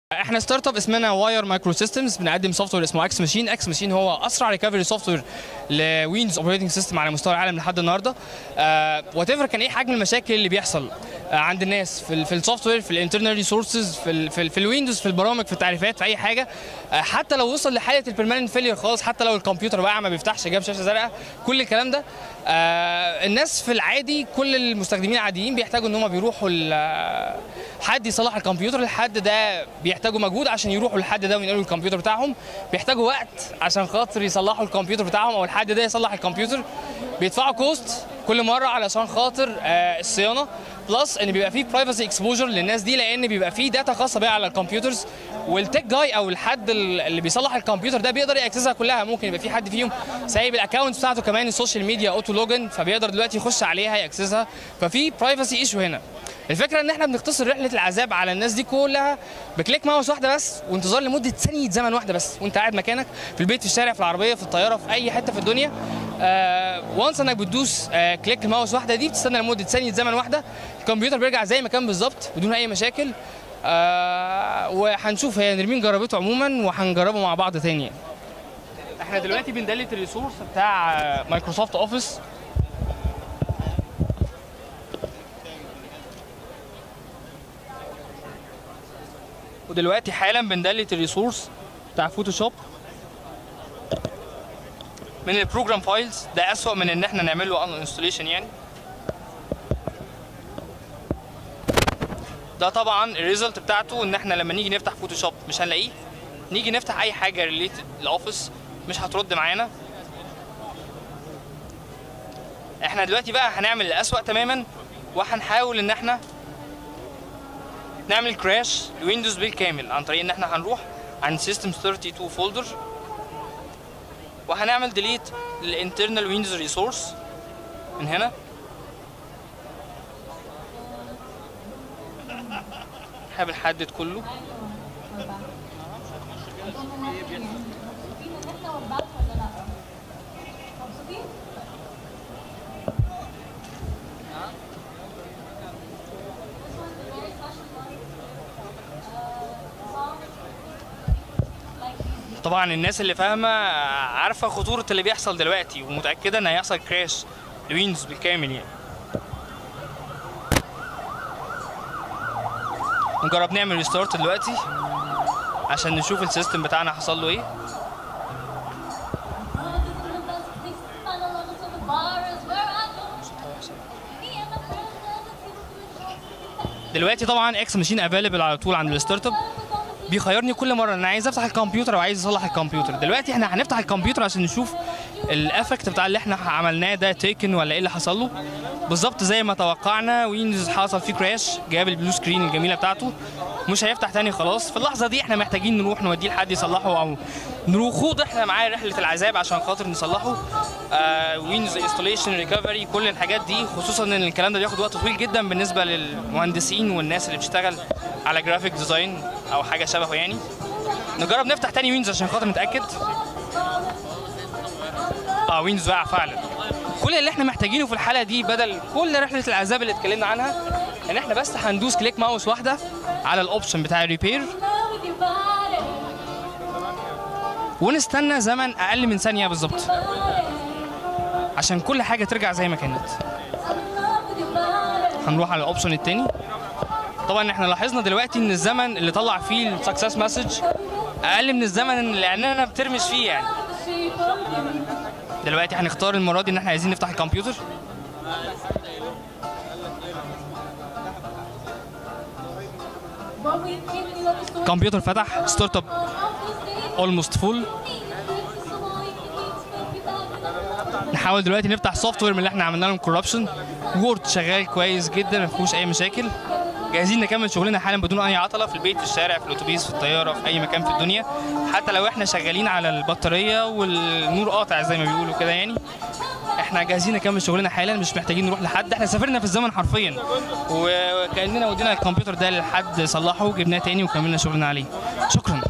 احنا ستارت اب اسمنا واير مايكرو سيستمز بنقدم سوفت وير اسمه اكس ماشين اكس ماشين هو اسرع ريكفري سوفت وير لويندوز اوبريتنج سيستم على مستوى العالم لحد النهارده وات ايفر كان ايه حجم المشاكل اللي بيحصل آه عند الناس في ال في السوفت وير في الانترنال ريسورسز في ال في, ال في الويندوز في البرامج في التعريفات في اي حاجه آه حتى لو وصل لحاله البرماننت فيلير خالص حتى لو الكمبيوتر بقى ما بيفتحش جاب شاشه زرقاء كل الكلام ده آه الناس في العادي كل المستخدمين العاديين بيحتاجوا ان هم بيروحوا حد يصلح الكمبيوتر الحد ده بيحتاجوا مجهود عشان يروحوا للحد ده وينقلوا الكمبيوتر بتاعهم بيحتاجوا وقت عشان خاطر يصلحوا الكمبيوتر بتاعهم او الحد ده يصلح الكمبيوتر بيدفعوا كوست كل مره علشان خاطر آه الصيانه بلس ان بيبقى فيه برايفسي اكسبوجر للناس دي لان بيبقى فيه داتا خاصه بيها على الكمبيوترز والتك جاي او الحد اللي بيصلح الكمبيوتر ده بيقدر ياكسسها كلها ممكن يبقى في حد فيهم سايب الاكونت بتاعته كمان السوشيال ميديا اوتو لوجن فبيقدر دلوقتي يخش عليها ياكسسها ففي برايفسي ايشو هنا الفكره ان احنا بنختصر رحله العذاب على الناس دي كلها بكليك ماوس واحده بس وانتظار لمده ثانيه زمن واحده بس وانت قاعد مكانك في البيت في الشارع في العربيه في الطياره في اي حته في الدنيا آه وانس انك بتدوس آه كليك الماوس واحده دي بتستنى لمده ثانيه زمن واحده الكمبيوتر بيرجع زي ما كان بالظبط بدون اي مشاكل آه وهنشوف هي نرمين جربته عموما وهنجربه مع بعض تاني يعني. احنا دلوقتي بندلت الريسورس بتاع مايكروسوفت اوفيس ودلوقتي حالا بندلت الريسورس بتاع فوتوشوب من البروجرام فايلز ده اسوأ من ان احنا نعمل له ان انستليشن يعني ده طبعا الريزلت بتاعته ان احنا لما نيجي نفتح فوتوشوب مش هنلاقيه نيجي نفتح اي حاجه ريليتد لاوفيس مش هترد معانا احنا دلوقتي بقى هنعمل الاسوأ تماما وهنحاول ان احنا نعمل كراش لويندوز بالكامل عن طريق ان احنا هنروح عند سيستم 32 فولدر وهنعمل ديليت للانترنال ويندوز ريسورس من هنا احنا بنحدد كله طبعا الناس اللي فاهمه عارفه خطوره اللي بيحصل دلوقتي ومتاكده ان هيحصل كراش لويندوز بالكامل يعني نجرب نعمل ريستارت دلوقتي عشان نشوف السيستم بتاعنا حصل له ايه دلوقتي طبعا اكس ماشين افيلبل على طول عند الستارت اب بيخيرني كل مره انا عايز افتح الكمبيوتر او عايز اصلح الكمبيوتر دلوقتي احنا هنفتح الكمبيوتر عشان نشوف الافكت بتاع اللي احنا عملناه ده تيكن ولا ايه اللي حصل له بالظبط زي ما توقعنا ويندوز حصل فيه كراش جاب البلو سكرين الجميله بتاعته مش هيفتح تاني خلاص في اللحظه دي احنا محتاجين نروح نوديه لحد يصلحه او نخوض احنا معاه رحله العذاب عشان خاطر نصلحه آه ويندوز انستليشن ريكفري كل الحاجات دي خصوصا ان الكلام ده بياخد وقت طويل جدا بالنسبه للمهندسين والناس اللي بتشتغل على جرافيك ديزاين او حاجه شبهه يعني نجرب نفتح تاني ويندوز عشان خاطر نتاكد اه ويندوز وقع فعلا كل اللي احنا محتاجينه في الحاله دي بدل كل رحله العذاب اللي اتكلمنا عنها ان احنا بس هندوس كليك ماوس واحده على الاوبشن بتاع الريبير ونستنى زمن اقل من ثانيه بالظبط عشان كل حاجه ترجع زي ما كانت هنروح على الاوبشن التاني طبعا احنا لاحظنا دلوقتي ان الزمن اللي طلع فيه السكسس مسج اقل من الزمن اللي انا بترمش فيه يعني دلوقتي هنختار المره دي ان احنا عايزين نفتح الكمبيوتر الكمبيوتر فتح ستارت اب اولموست فول نحاول دلوقتي نفتح سوفت وير من اللي احنا عملنا لهم كوربشن وورد شغال كويس جدا ما فيهوش اي مشاكل جاهزين نكمل شغلنا حالا بدون اي عطله في البيت في الشارع في الاتوبيس في الطياره في اي مكان في الدنيا حتى لو احنا شغالين على البطاريه والنور قاطع زي ما بيقولوا كده يعني احنا جاهزين نكمل شغلنا حالا مش محتاجين نروح لحد احنا سافرنا في الزمن حرفيا وكاننا ودينا الكمبيوتر ده لحد صلحه وجبناه تاني وكملنا شغلنا عليه شكرا